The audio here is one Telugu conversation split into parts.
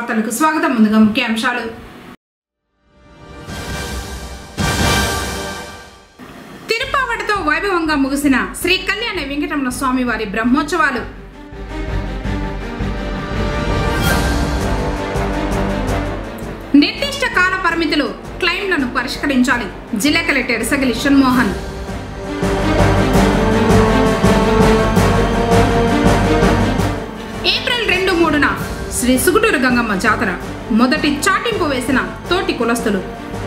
వార్తలకు స్వాగతం ముందుగా ముఖ్యాంశాలు తిరుపావటితో వైభవంగా ముగిసిన శ్రీ కళ్యాణ వెంకటరమణ స్వామి వారి బ్రహ్మోత్సవాలు నిర్దిష్ట కాల పరిమితిలో క్లైమ్లను పరిష్కరించాలి జిల్లా కలెక్టర్ సగలి షణ్మోహన్ ఏప్రిల్ రెండు మూడున శ్రీ సుగుటూరు గంగమ్మ జాతర మొదటి చాటింపు వేసిన తోటి కులస్తులు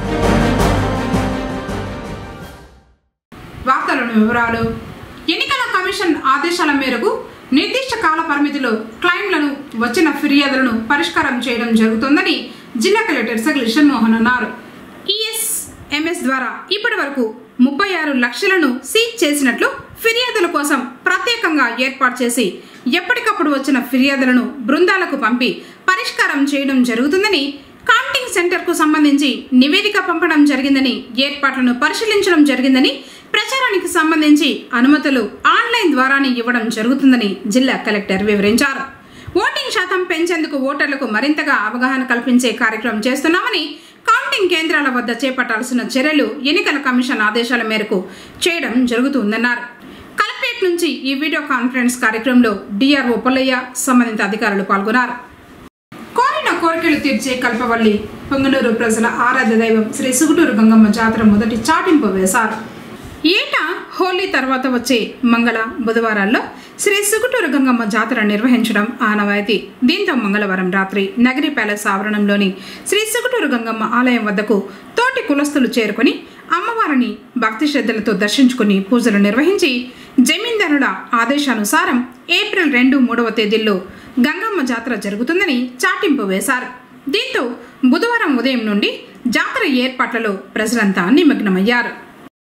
వార్తలను వివరాలు ఎన్నికల కమిషన్ ఆదేశాల మేరకు నిర్దిష్ట కాల పరిమితిలో క్లైమ్లను వచ్చిన ఫిర్యాదులను పరిష్కారం చేయడం జరుగుతుందని జిల్లా కలెక్టర్ సగలి షణ్మోహన్ అన్నారు ఈఎస్ఎంఎస్ ద్వారా ఇప్పటి వరకు ముప్పై ఆరు లక్షలను సీజ్ చేసినట్లు ఫిర్యాదుల కోసం ప్రత్యేకంగా ఏర్పాటు చేసి ఎప్పటికప్పుడు వచ్చిన ఫిర్యాదులను బృందాలకు పంపి పరిష్కారం చేయడం జరుగుతుందని కౌంటింగ్ సెంటర్కు సంబంధించి నివేదిక పంపడం జరిగిందని ఏర్పాట్లను పరిశీలించడం జరిగిందని ప్రచారానికి సంబంధించి అనుమతులు ఆన్లైన్ ద్వారానే ఇవ్వడం జరుగుతుందని జిల్లా కలెక్టర్ వివరించారు ఓటింగ్ శాతం పెంచేందుకు ఓటర్లకు మరింతగా అవగాహన కల్పించే కార్యక్రమం చేస్తున్నామని కౌంటింగ్ కేంద్రాల వద్ద చేపట్టాల్సిన చర్యలు ఎన్నికల కమిషన్ ఆదేశాల మేరకు చేయడం జరుగుతుందన్నారు కలెక్టరేట్ నుంచి ఈ వీడియో కాన్ఫరెన్స్ కార్యక్రమంలో డిఆర్ఓ పొల్లయ్య సంబంధిత అధికారులు పాల్గొన్నారు కోరిన కోరికలు తీర్చే కల్పవల్లి పొంగనూరు ప్రజల ఆరాధ్య దైవం శ్రీ సుగుటూరు గంగమ్మ జాతర మొదటి చాటింపు వేశారు ఏటా హోలీ తర్వాత వచ్చే మంగళ బుధవారాల్లో శ్రీ సుగుటూరు గంగమ్మ జాతర నిర్వహించడం ఆనవాయితీ దీంతో మంగళవారం రాత్రి నగరి ప్యాలెస్ ఆవరణంలోని శ్రీ సుగుటూరు గంగమ్మ ఆలయం వద్దకు తోటి కులస్తులు చేరుకుని అమ్మవారిని భక్తి శ్రద్ధలతో దర్శించుకుని పూజలు నిర్వహించి జమీందారుల ఆదేశానుసారం ఏప్రిల్ రెండు మూడవ తేదీల్లో గంగమ్మ జాతర జరుగుతుందని చాటింపు వేశారు దీంతో బుధవారం ఉదయం నుండి జాతర ఏర్పాట్లలో ప్రజలంతా నిమగ్నమయ్యారు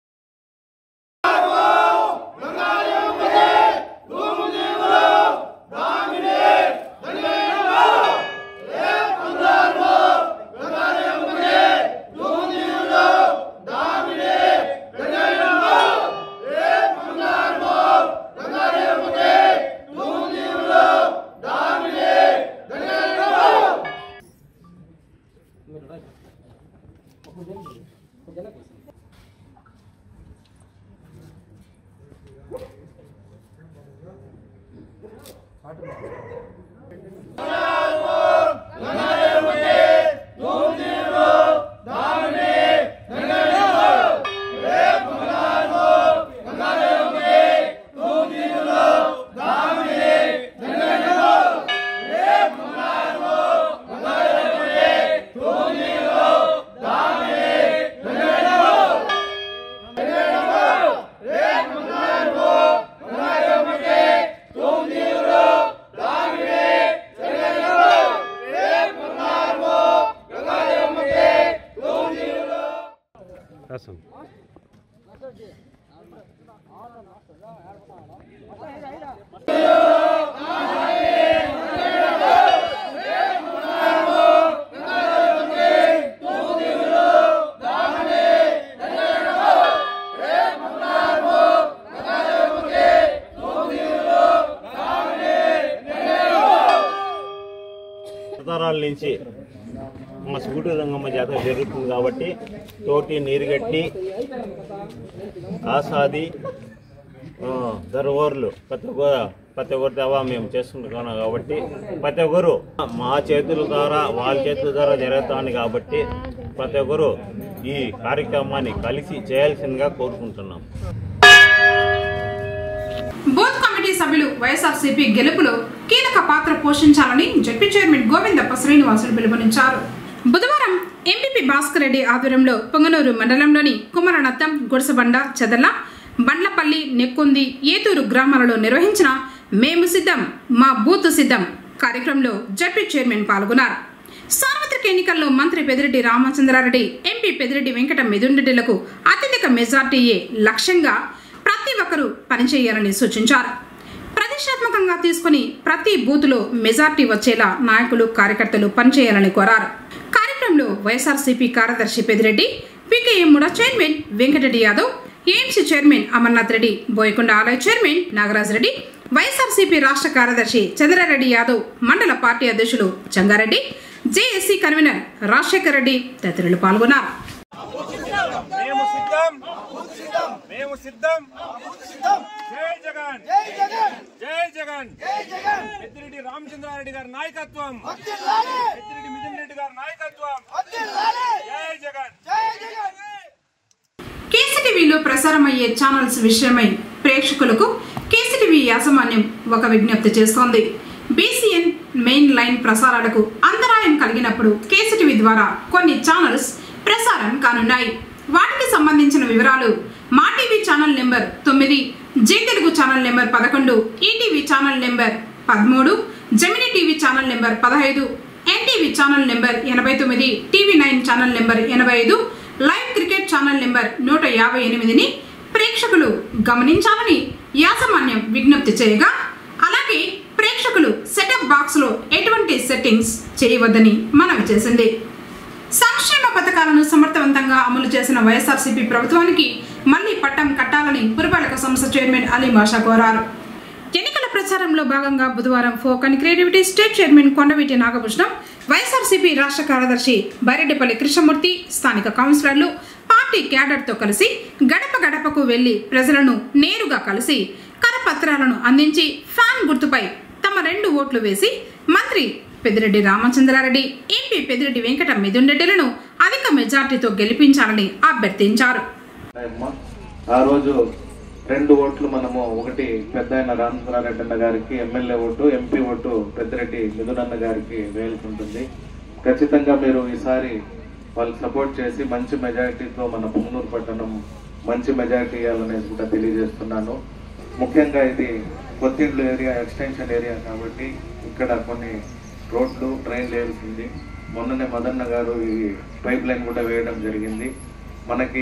రాసాం తరాల నుంచి మా సుగుడు రంగమ్మ జాతర జరుగుతుంది కాబట్టి తోటి నీరుగట్టి ఆసాది ఆ, దర్వార్లు ప్రతి ఒక్క ప్రతి ఒక్కరి దేవా మేము చేసుకుంటున్నాం కాబట్టి ప్రతి ఒక్కరు మా చేతుల ద్వారా వాళ్ళ చేతుల ద్వారా జరుగుతుంది కాబట్టి ప్రతి ఒక్కరు ఈ కార్యక్రమాన్ని కలిసి చేయాల్సిందిగా కోరుకుంటున్నాం బూత్ కమిటీ సభ్యులు వైఎస్ఆర్సీపీ గెలుపులో కీలక పాత్ర పోషించాలని జడ్పీ చైర్మన్ గోవిందప్ప శ్రీనివాసులు పిలుపునిచ్చారు బుధవారం ఎంపీపీ భాస్కర్ రెడ్డి ఆధ్వర్యంలో పొంగనూరు మండలంలోని కుమరనత్తం గుడిసబండ చెదల బండ్లపల్లి నెక్కుంది ఏతూరు గ్రామాలలో నిర్వహించిన మేము సిద్ధం మా బూత్ సిద్ధం కార్యక్రమంలో జడ్పీ చైర్మన్ పాల్గొన్నారు సార్వత్రిక ఎన్నికల్లో మంత్రి పెదిరెడ్డి రామచంద్రారెడ్డి ఎంపీ పెదిరెడ్డి వెంకట మిథున్రెడ్డిలకు అత్యధిక మెజార్టీయే లక్ష్యంగా ప్రతి ఒక్కరూ పనిచేయాలని సూచించారు ప్రతిష్టాత్మకంగా తీసుకుని ప్రతి బూత్లో మెజార్టీ వచ్చేలా నాయకులు కార్యకర్తలు పనిచేయాలని కోరారు కార్యక్రమంలో వైఎస్ఆర్సీపీ కార్యదర్శి Peddireddy PKM MUDA chairman Venkata Reddy Yadav AMC chairman Amarnath Reddy Boyakonda ఆలయ చైర్మన్ నాగరాజ్ రెడ్డి వైఎస్ఆర్సీపీ రాష్ట్ర కార్యదర్శి చంద్రారెడ్డి యాదవ్ మండల పార్టీ అధ్యక్షులు చంగారెడ్డి జేఏసీ కన్వీనర్ రాజశేఖర్ రెడ్డి తదితరులు పాల్గొన్నారు మేము సిద్ధం మేము సిద్ధం జై జగన్ జై జగన్ పెద్దిరెడ్డి రామచంద్రారెడ్డి గారి నాయకత్వం పెద్దిరెడ్డి మిథున్ రెడ్డి గారి నాయకత్వం జై జగన్ కేసీటీవీలో ప్రసారమయ్యే ఛానల్స్ విషయమై ప్రేక్షకులకు కేసీటీవీ యాజమాన్యం ఒక విజ్ఞప్తి చేస్తోంది బీసీఎన్ మెయిన్ లైన్ ప్రసారాలకు అంతరాయం కలిగినప్పుడు కేసీటీవీ ద్వారా కొన్ని ఛానల్స్ ప్రసారం కానున్నాయి వాటికి సంబంధించిన వివరాలు మా టీవీ ఛానల్ నెంబర్ తొమ్మిది జీ తెలుగు ఛానల్ నెంబర్ పదకొండు ఈటీవీ ఛానల్ నెంబర్ పదమూడు జమినీ టీవీ ఛానల్ నెంబర్ పదహైదు ఎన్టీవీ ఛానల్ నెంబర్ ఎనభై తొమ్మిది టీవీ నైన్ ఛానల్ నెంబర్ ఎనభై ఐదు లైవ్ క్రికెట్ ఛానల్ నెంబర్ నూట యాభై ఎనిమిదిని ప్రేక్షకులు గమనించాలని యాజమాన్యం విజ్ఞప్తి చేయగా అలాగే ప్రేక్షకులు సెటప్ బాక్స్ లో ఎటువంటి సెట్టింగ్స్ చేయవద్దని మనవి చేసింది సంక్షేమ పథకాలను సమర్థవంతంగా అమలు చేసిన వైఎస్ఆర్సీపీ ప్రభుత్వానికి మళ్లీ పట్టం కట్టాలని పురపాలక సంస్థ చైర్మన్ అలీ బాషా కోరారు ఎన్నికల ప్రచారంలో భాగంగా బుధవారం folk and creativity state chairman Kondaveeti Nagabhushanam YSRCP రాష్ట్ర కార్యదర్శి బైరెడ్డిపల్లి కృష్ణమూర్తి స్థానిక కౌన్సిలర్లు పార్టీ క్యాడర్తో కలిసి గడప గడపకు వెళ్లి ప్రజలను నేరుగా కలిసి కరపత్రాలను అందించి ఫ్యాన్ గుర్తుపై తమ రెండు ఓట్లు వేసి మంత్రి పెద్దిరెడ్డి రామచంద్రారెడ్డి ఎంపీ పెద్దిరెడ్డి వెంకట మిథున్ రెడ్డిలను అధిక మెజార్టీతో గెలిపించాలని అభ్యర్థించారు అమ్మ. ఆ రోజు రెండు ఓట్లు మనము ఒకటి పెద్ద ఆయన రామచంద్రారెడ్డి అన్న గారికి MLA vote MP vote Peddireddy మిథునన్న గారికి వేయాల్సి ఉంటుంది ఖచ్చితంగా మీరు ఈసారి వాళ్ళకి సపోర్ట్ చేసి మంచి మెజారిటీతో మన పుంగనూరు పట్టణం మంచి మెజారిటీ ఇవ్వాలనేది కూడా తెలియజేస్తున్నాను ముఖ్యంగా ఇది కొత్తిండ్లు ఏరియా ఎక్స్టెన్షన్ ఏరియా కాబట్టి ఇక్కడ కొన్ని రోడ్లు ట్రైన్ వేయాల్సింది మొన్ననే మదన్న గారు ఈ పైప్ లైన్ కూడా వేయడం జరిగింది మనకి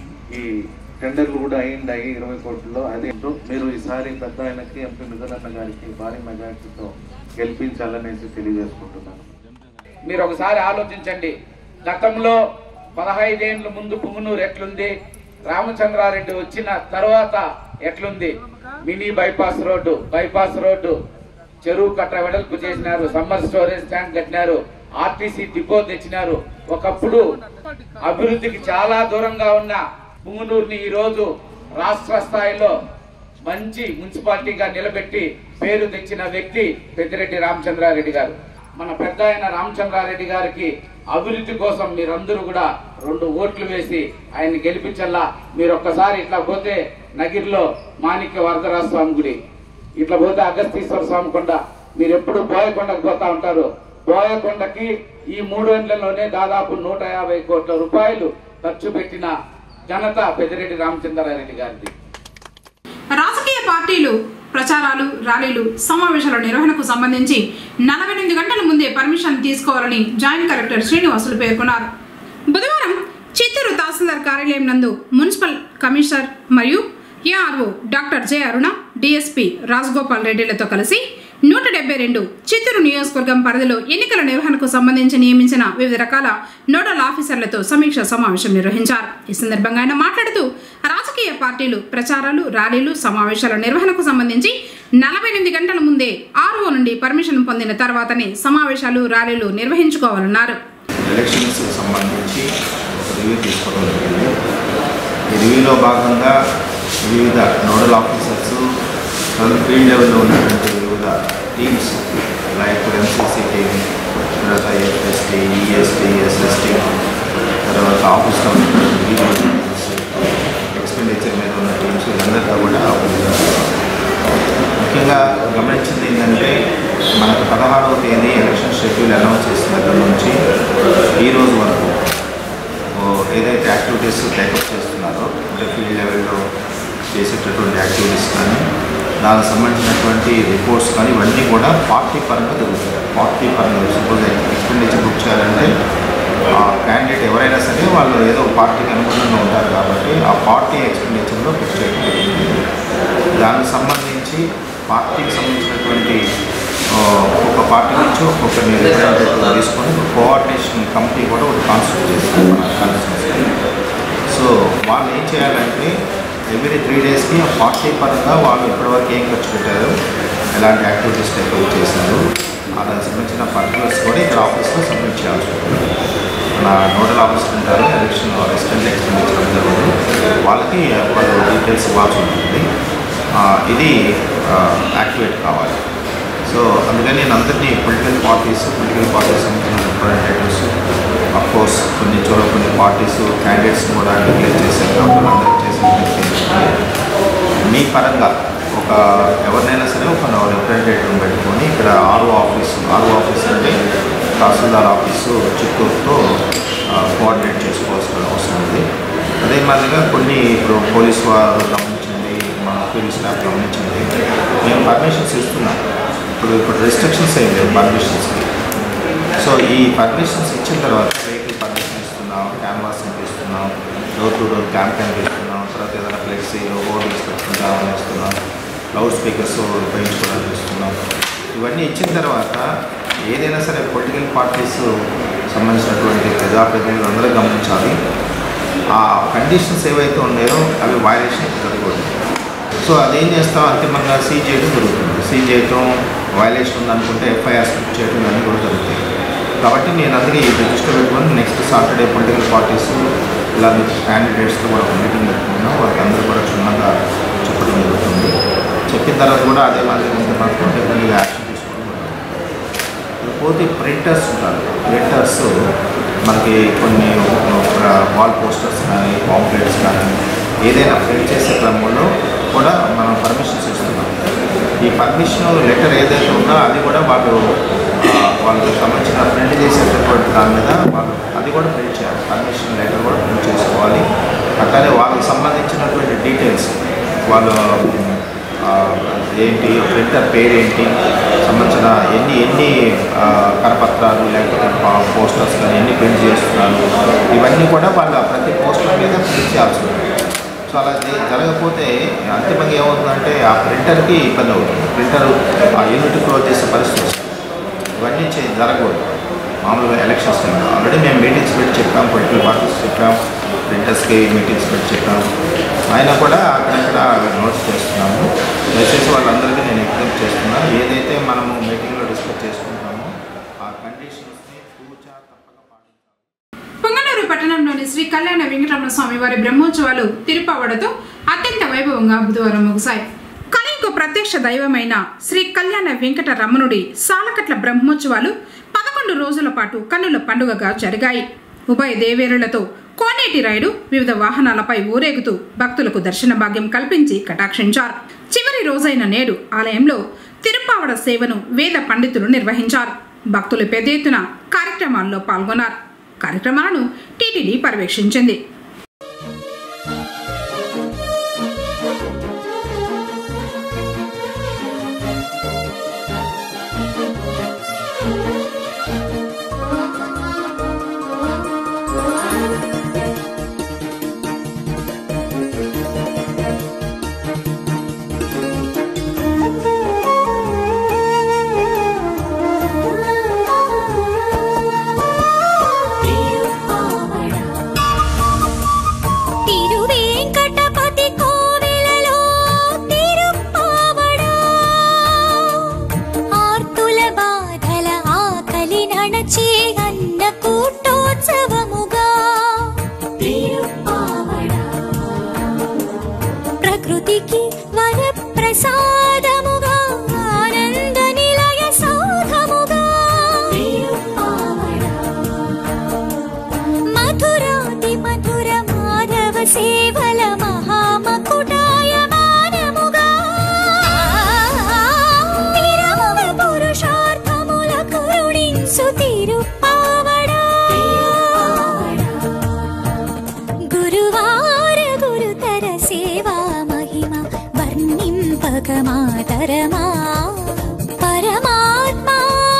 ఈ టెండర్లు కూడా అయ్యిండాయి ఇరవై కోట్లలో అదే మీరు ఈసారి పెద్ద ఆయనకి ఎంపీ మిథునన్న గారికి భారీ మెజార్టీతో గెలిపించాలనేసి తెలియజేసుకుంటున్నాను మీరు ఒకసారి ఆలోచించండి గతంలో పదహైదేండ్ల ముందు పుంగనూరు ఎట్లుంది రామచంద్రారెడ్డి వచ్చిన తర్వాత ఎట్లుంది mini bypass road bypass road చెరువు కట్ట వెడల్పు చేసినారు సమ్మర్ స్టోరేజ్ ట్యాంక్ కట్టినారు ఆర్టీసీ డిపో తెచ్చినారు ఒకప్పుడు అభివృద్ధికి చాలా దూరంగా ఉన్న పుంగనూరుని ఈ రోజు రాష్ట్ర స్థాయిలో మంచి మున్సిపాలిటీగా నిలబెట్టి పేరు తెచ్చిన వ్యక్తి పెద్దిరెడ్డి రామచంద్రారెడ్డి గారు మన పెద్ద ఆయన రామచంద్రారెడ్డి గారికి అభివృద్ధి కోసం మీరందరూ కూడా రెండు ఓట్లు వేసి ఆయన్ని గెలిపించల్లా మీరు ఒక్కసారి ఇట్లా పోతే నగిరిలో మాణిక్య వరదరాజ స్వామి గుడి ఇట్లా పోతే అగస్తీశ్వర స్వామి కొండ మీరు ఎప్పుడు బోయకొండకు పోతా ఉంటారు బోయకొండకి ఈ మూడేళ్లలోనే దాదాపు నూట యాభై కోట్ల రూపాయలు ఖర్చు పెట్టిన ఘనత పెద్దిరెడ్డి రామచంద్రారెడ్డి గారిది రాజకీయ పార్టీలు ప్రచారాలు ర్యాలీలు సమావేశాల నిర్వహణకు సంబంధించి నలభై ఎనిమిది గంటల ముందే పర్మిషన్ తీసుకోవాలని జాయింట్ కలెక్టర్ శ్రీనివాసులు పేర్కొన్నారు బుధవారం చిత్తూరు తహసీల్దార్ కార్యాలయం నందు మున్సిపల్ కమిషనర్ మరియు ARO doctor J Aruna DSP Rajagopal రెడ్డిలతో కలిసి నూట డెబ్బై రెండు చిత్తూరు నియోజకవర్గం పరిధిలో ఎన్నికల నిర్వహణకు సంబంధించి నియమించిన వివిధ రకాల నోడల్ ఆఫీసర్లతో సమీక్ష సమావేశం నిర్వహించారు ఈ సందర్భంగా ఆయన మాట్లాడుతూ రాజకీయ పార్టీలు ప్రచారాలు ర్యాలీలు సమావేశాల నిర్వహణకు సంబంధించి నలభై ఎనిమిది గంటల ముందే ఆర్ఓ నుండి పర్మిషన్ పొందిన తర్వాతనే సమావేశాలు ర్యాలీలు నిర్వహించుకోవాలన్నారు ఎలక్షన్స్ సంబంధించి ఒక రివ్యూ తీసుకోవడం జరిగింది ఈ రివ్యూలో భాగంగా వివిధ నోడల్ ఆఫీసర్స్ తర్వాత ఫీల్డ్ లెవెల్లో ఉన్నటువంటి వివిధ టీమ్స్ లైక్ ఎంసీసీ టీమ్ తర్వాత ఎఫ్ఎస్టీ ఈఎస్టీ ఎస్ఎస్టీ తర్వాత ఆఫీస్లో ఉన్నటువంటి ఎక్స్పెండిచర్ మీద ఉన్న టీమ్స్ వీళ్ళందరితో కూడా ముఖ్యంగా గమనించింది ఏంటంటే మనకు పదహారవ తేదీ ఎలక్షన్ షెడ్యూల్ అనౌన్స్ చేసిన దగ్గర నుంచి ఈ రోజు వరకు ఓ, ఏదైతే యాక్టివిటీస్ టేకప్ చేస్తున్నారో అంటే ఫీల్డ్ లెవెల్లో చేసేటటువంటి యాక్టివిటీస్ కానీ దానికి సంబంధించినటువంటి రిపోర్ట్స్ కానీ ఇవన్నీ కూడా పార్టీ పరంగా జరుగుతాయి పార్టీ పరంగా సపోజ్ ఎక్స్పెండిచర్ బుక్ చేయాలంటే ఆ క్యాండిడేట్ ఎవరైనా సరే వాళ్ళు ఏదో ఒక పార్టీకి అనుగుణంగా ఉంటారు కాబట్టి ఆ పార్టీ ఎక్స్పెండిచర్లో బుక్ చేయడం జరిగింది దానికి సంబంధించి పార్టీకి సంబంధించినటువంటి ఆ, ఒక్కొక్క పార్టీ నుంచి ఒక్కొక్కరిని రిప్రజెంటేటివ్ తీసుకొని ఒక కోఆర్డినేషన్ కమిటీ కూడా ఒకటి కాన్స్టిట్యూట్ చేస్తారు మన కాన్స్టిట్యూన్సీ సో వాళ్ళు ఏం చేయాలంటే ఎవ్రీ త్రీ డేస్కి ఆ పార్టీ పరంగా వాళ్ళు ఇప్పటివరకు ఏం ఖర్చు పెట్టారు ఎలాంటి యాక్టివిటీస్ టేకప్ చేశారు ఆ దానికి సంబంధించిన పర్టికులర్స్ కూడా ఇక్కడ ఆఫీస్లో సబ్మిట్ చేయాల్సి ఉంటుంది మన నోడల్ ఆఫీసర్ ఉంటారు ఎలక్షన్ అసిస్టెంట్ ఎక్స్పెండిచర్ జరుగుతుంది వాళ్ళకి వాళ్ళు డీటెయిల్స్ ఇవ్వాల్సి ఉంటుంది ఆ, ఇది యాక్టివేట్ కావాలి సో అందుకని నేను అందరినీ పొలిటికల్ పార్టీస్ పొలిటికల్ పార్టీస్ సంబంధించిన రిప్రజెంటేటివ్స్ అఫ్ కోర్స్ కొన్ని చోట్ల కొన్ని పార్టీస్ క్యాండిడేట్స్ కూడా డిక్లేర్ చేశారు కాబట్టి అందరికీ చేసే విజ్ఞప్తి ఏంటంటే మీ పరంగా ఒక ఎవరినైనా సరే ఒక రిప్రజెంటేటివ్ పెట్టుకొని ఇక్కడ ఆర్ఓ ఆఫీసు ఆర్ఓ ఆఫీస్ అంటే తహసీల్దార్ ఆఫీసు చిత్తూరుతో కోఆర్డినేట్ చేసుకోవాల్సిన అవసరం ఉంది అదే మాదిరిగా కొన్ని ఇప్పుడు పోలీస్ వారు గమనించింది మన పోలీస్ స్టాఫ్ గమనించింది మేము పర్మిషన్స్ ఇస్తున్నాం ఇప్పుడు ఇప్పుడు రెస్ట్రిక్షన్స్ ఏం లేవు పర్మిషన్స్కి సో ఈ పర్మిషన్స్ ఇచ్చిన తర్వాత వెహికల్ పర్మిషన్ ఇస్తున్నాం క్యాన్వాసింగ్ ఇస్తున్నాం డోర్ టు డోర్ క్యాంపెయిన్ ఇస్తున్నాం తర్వాత ఏదైనా ఫ్లెక్సీ హోర్డింగ్స్ పెట్టుకుంటాం ఇస్తున్నాం లౌడ్ స్పీకర్స్ ఉపయోగించుకోవడానికి ఇస్తున్నాం ఇవన్నీ ఇచ్చిన తర్వాత ఏదైనా సరే పొలిటికల్ పార్టీస్ సంబంధించినటువంటి ప్రజాప్రతినిధులు అందరూ గమనించాలి ఆ కండిషన్స్ ఏవైతే ఉన్నాయో అవి వైలేషన్ జరగకూడదు సో అదేం చేస్తాం అంతిమంగా సీజ్ చేయడం జరుగుతుంది సీజ్ చేయటం వైలేషన్ ఉందనుకుంటే ఎఫ్ఐఆర్ స్క్రిప్ట్ చేయడం ఇవన్నీ కూడా జరుగుతాయి కాబట్టి నేను అందుకే ఈ రిజిస్టర్ పెట్టుకొని నెక్స్ట్ సాటర్డే పొలిటికల్ పార్టీస్ ఇలా క్యాండిడేట్స్తో కూడా ఒక మీటింగ్ పెట్టుకున్నాం వాళ్ళందరూ కూడా క్షుణ్ణంగా చెప్పడం జరుగుతుంది చెప్పిన తర్వాత కూడా అదే మాదిరి ఉంటే మాత్రం డెఫినెట్గా యాక్షన్ తీసుకోవడం జరుగుతుంది పోతే ప్రింటర్స్ ఉంటారు ప్రింటర్స్ మనకి కొన్ని వాల్ పోస్టర్స్ కానీ పాంప్లెట్స్ కానీ ఏదైనా ప్రింట్ చేసే క్రమంలో కూడా మనం పర్మిషన్స్ ఇస్తున్నాం ఈ పర్మిషన్ లెటర్ ఏదైతే ఉందో అది కూడా వాళ్ళు ఆ, వాళ్ళకి సంబంధించిన ప్రింట్ చేసేటటువంటి దాని మీద వాళ్ళు అది కూడా ప్రింట్ చేయాలి పర్మిషన్ లెటర్ కూడా ప్రింట్ చేసుకోవాలి అట్లానే వాళ్ళకి సంబంధించినటువంటి డీటెయిల్స్ వాళ్ళు ఆ, ఏంటి ప్రింటర్ పేరేంటి సంబంధించిన ఎన్ని ఎన్ని ఆ, కరపత్రాలు లేకపోతే పా- పోస్టర్స్ కానీ ఎన్ని ప్రింట్ చేస్తున్నారు ఇవన్నీ కూడా వాళ్ళ ప్రతి పోస్టర్ మీద ప్రింట్ చేయాల్సి ఉంటుంది సో అలా జే- జరగకపోతే అంతిమంగా ఏమవుతుందంటే ఆ ప్రింటర్కి ఇబ్బంది అవుతుంది ప్రింటర్ ఆ యూనిట్ క్లోజ్ చేసే పరిస్థితి వస్తుంది ఇవన్నీ చే జరగకూడదు మామూలుగా ఎలక్షన్స్ టైంలో ఆల్రెడీ మేము మీటింగ్స్ పెట్టి చెప్పాం పొలిటికల్ పార్టీస్ చెప్పాం ప్రింటర్స్కి మీటింగ్స్ పెట్టి చెప్పాం అయినా కూడా అక్కడక్కడ నోట్స్ చేస్తున్నాము దయచేసి వాళ్ళందరికీ నేను ఎగ్జామ్ చేస్తున్నాను ఏదైతే మనము మీటింగ్లో డిస్కస్ చేసుకుంటామో ఆ కండిషన్స్ని తూచా తప్పక పాటించాలి పొంగనూరు పట్టణంలోని శ్రీ కళ్యాణ వెంకటరమణ స్వామి వారి బ్రహ్మోత్సవాలు తిరుపావడతో అత్యంత వైభవంగా బుధవారం ముగిశాయి కలియుగ ప్రత్యక్ష దైవమైన శ్రీ కళ్యాణ వెంకట రమణుడి సాలకట్ల బ్రహ్మోత్సవాలు పదకొండు రోజుల పాటు కన్నుల పండుగగా జరిగాయి ఉభయ దేవేరులతో కోనేటి రాయుడు వివిధ వాహనాలపై ఊరేగుతూ భక్తులకు దర్శన భాగ్యం కల్పించి కటాక్షించారు చివరి రోజైన నేడు ఆలయంలో తిరుపావడ సేవను వేద పండితులు నిర్వహించారు భక్తులు పెద్ద ఎత్తున కార్యక్రమాల్లో పాల్గొన్నారు కార్యక్రమాలను టీటీడీ పర్యవేక్షించింది తిరువేంకటపతి కోవెలలో తిరుప్పావడా ఆర్తుల బాధల ఆకలి నణచి అన్న కూటోత్సవముగా తిరుప్పావడా ప్రకృతికి వరప్రసాదముగా ఆనంద నిలయ సౌధముగా తిరుప్పావడా మధురాతి మధుర మాధవ సేవల మహామకుటాయ మానముగా తిరముగ పురుషార్థముల కరుణించు తిరుపావడా గురువార గురుతర సేవా మహిమ వర్ణింపక మాతరమా పరమాత్మా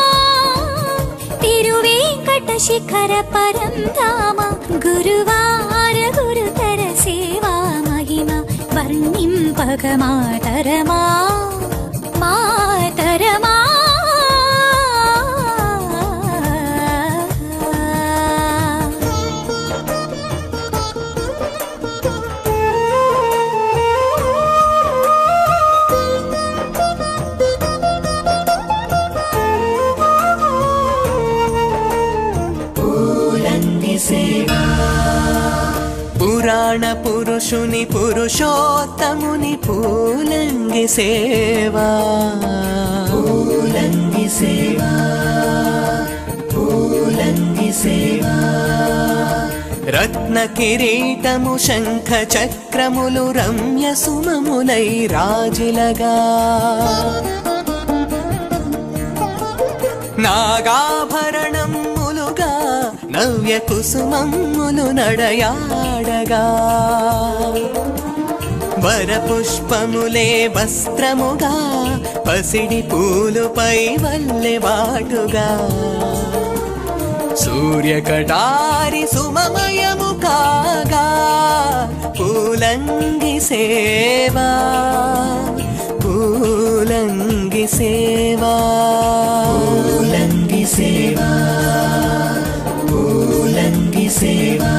తిరువేంకట శిఖర పరం ధామ గురువార గురుతర సేవా మహిమ వర్ణింపక మాతరమా మాతరమా పురుషుని పురుషోత్తముని పూలంగి సేవా పూలంగి సేవా పూలంగి సేవా రత్న కిరీటము శంఖ చక్రములు రమ్య సుమములై రాజిలగా నాగాభరణములుగా నవ్య కుసుమములు నడయాడగా వరపుష్పములే వస్త్రముగా పసిడి పూలుపై వల్లె వాటుగా సూర్యకటారి సుమమయము కాగా పూలంగి సేవా పూలంగి సేవా పూలంగి సేవా పూలంగి సేవా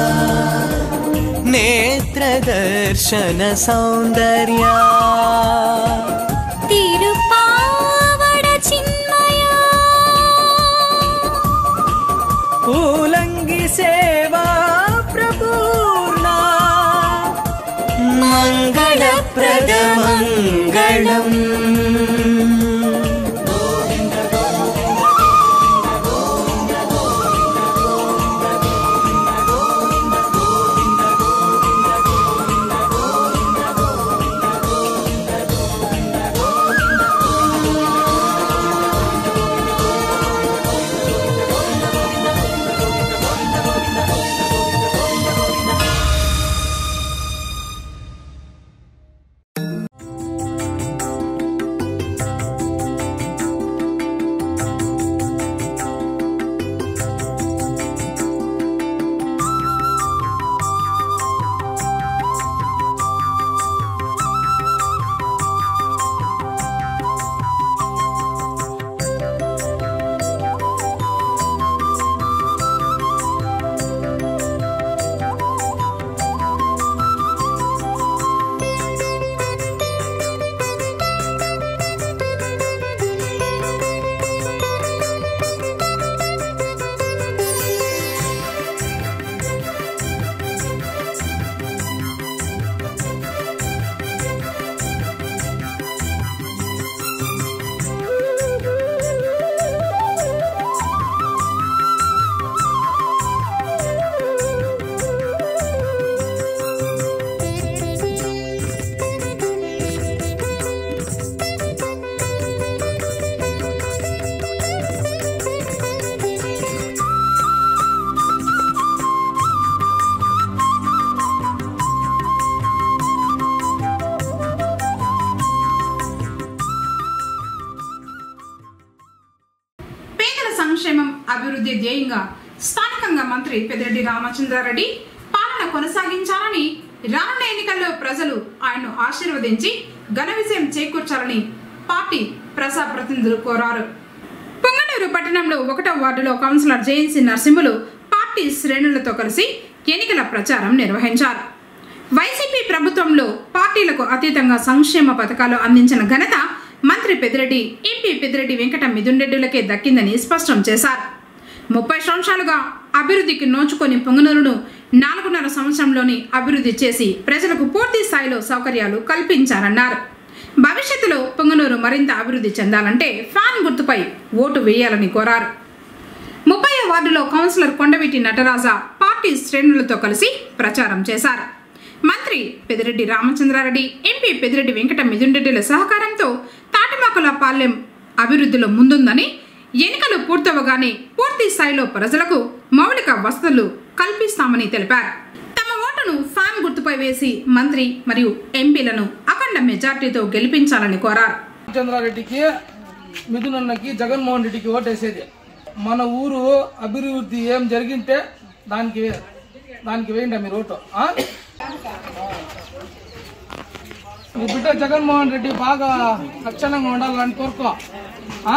నేత్ర దర్శన సౌందర్యా తిరుపావడ చిన్మయా పూలంగి సేవా ప్రపూర్ణ మంగళప్రద మంగళం పేదల సంక్షేమం అభివృద్ధి ధ్యేయంగా స్థానికంగా మంత్రి పెద్దిరెడ్డి రామచంద్రారెడ్డి పాలన కొనసాగించాలని రానున్న ఎన్నికల్లో ప్రజలు ఆయన్ను ఆశీర్వదించి ఘన విజయం చేకూర్చాలని పార్టీ ప్రజా ప్రతినిధులు కోరారు పొంగనూరు పట్టణంలో ఒకటో వార్డులో కౌన్సిలర్ జేఎన్సీ నరసింహులు పార్టీ శ్రేణులతో కలిసి ఎన్నికల ప్రచారం నిర్వహించారు వైసీపీ ప్రభుత్వంలో పార్టీలకు అతీతంగా సంక్షేమ పథకాలు అందించిన ఘనత మంత్రి పెద్దిరెడ్డి ఎంపీ పెద్దిరెడ్డి వెంకట మిథున్ దక్కిందని స్పష్టం చేశారు ముప్పై సంవత్సరాలుగా అభివృద్ధికి నోచుకొని పొంగనూరును నాలుగున్నర సంవత్సరంలోని అభివృద్ధి చేసి ప్రజలకు పూర్తి స్థాయిలో సౌకర్యాలు కల్పించారన్నారు భవిష్యత్తులో పొంగనూరు మరింత అభివృద్ధి చెందాలంటే ఫ్యాన్ గుర్తుపై ఓటు వేయాలని కోరారు ముప్పై వార్డులో కౌన్సిలర్ కొండవీటి నటరాజా పార్టీ శ్రేణులతో కలిసి ప్రచారం చేశారు మంత్రి పెదిరెడ్డి రామచంద్రారెడ్డి ఎంపీ పెదిరెడ్డి వెంకట మిథున్రెడ్డిల సహకారంతో తాటిమాకుల పాలెం అభివృద్ధిలో ముందుందని ఎన్నికలు పూర్తవగానే పూర్తి స్థాయిలో ప్రజలకు మౌలిక వసతులు కల్పిస్తామని తెలిపారు తమ ఓటును ఫ్యాన్ గుర్తుపై వేసి మంత్రి మరియు ఎంపీలను అఖండ మెజార్టీతో గెలిపించాలని కోరారు చంద్రారెడ్డికి మిథున్ అన్నకి జగన్మోహన్ రెడ్డికి ఓటేసేది మన ఊరు అభివృద్ధి ఏం జరిగింటే దానికి వే- దానికి వేయండి మీరు ఓటు ఆ? మీ బిడ్డ జగన్మోహన్ రెడ్డి బాగా లక్షణంగా ఉండాలని కోరుకో ఆ?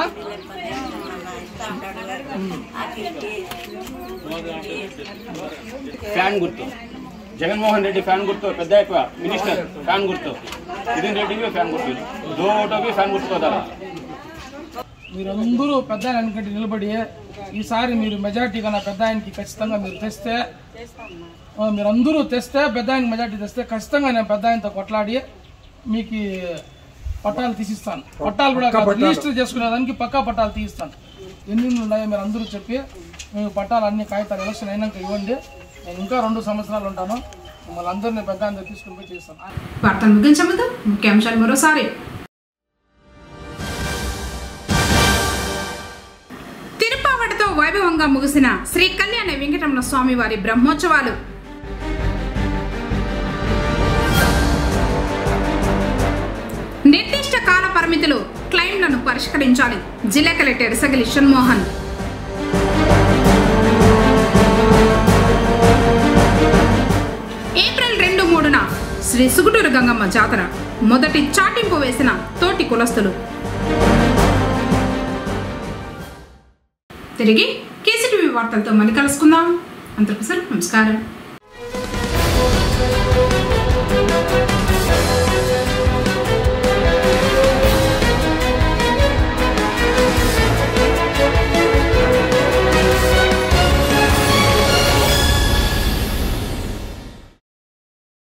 ఫ్యాన్ గుర్తు జగన్మోహన్ రెడ్డి ఫ్యాన్ గుర్తు పెద్ద ఎక్కువ మినిస్టర్ ఫ్యాన్ గుర్తు మిథున్ రెడ్డికి ఫ్యాన్ గుర్తు దో ఓటోకి ఫ్యాన్ గుర్తు పోతారా మీరందరూ పెద్ద ఆయన వెనకటి నిలబడి ఈసారి మీరు మెజార్టీ కన్నా పెద్ద ఆయనకి ఖచ్చితంగా మీరు తెస్తే ఆ, మీరందరూ తెస్తే పెద్ద ఆయనకి మెజార్టీ తెస్తే ఖచ్చితంగా నేను పెద్ద ఆయనతో కొట్లాడి మీకు ఈ పట్టాలు తీసిస్తాను పట్టాలు కూడా కాదు, రిజిస్టర్ చేసుకునేదానికి పక్కా పట్టాలు తీయిస్తాను ఎన్ని ఉన్నాయో మీరు అందరూ చెప్పి మీకు పట్టాలు అన్ని కాగితాలు ఎలక్షన్ అయినాక ఇవ్వండి నేను ఇంకా రెండు సంవత్సరాలు ఉంటాను మిమ్మల్ని అందరినీ పెద్ద ఆయన దగ్గర తీసుకుని పోయి చేస్తాను వార్తలు ముగించే ముందు ముఖ్యాంశాలు మరోసారి తిరుపావటితో వైభవంగా ముగిసిన శ్రీ కళ్యాణ వెంకటరమణ స్వామి వారి బ్రహ్మోత్సవాలు నిర్దిష్ట కాల పరిమితిలో క్లైమ్లను పరిష్కరించాలి జిల్లా కలెక్టర్ సగలి షణ్మోహన్ ఏప్రిల్ రెండు మూడున శ్రీ సుగుటూరు గంగమ్మ జాతర మొదటి చాటింపు వేసిన తోటి కులస్తులు తిరిగి కేసీటీవీ వార్తలతో మళ్ళీ కలుసుకుందాం అంతకు సార్ నమస్కారం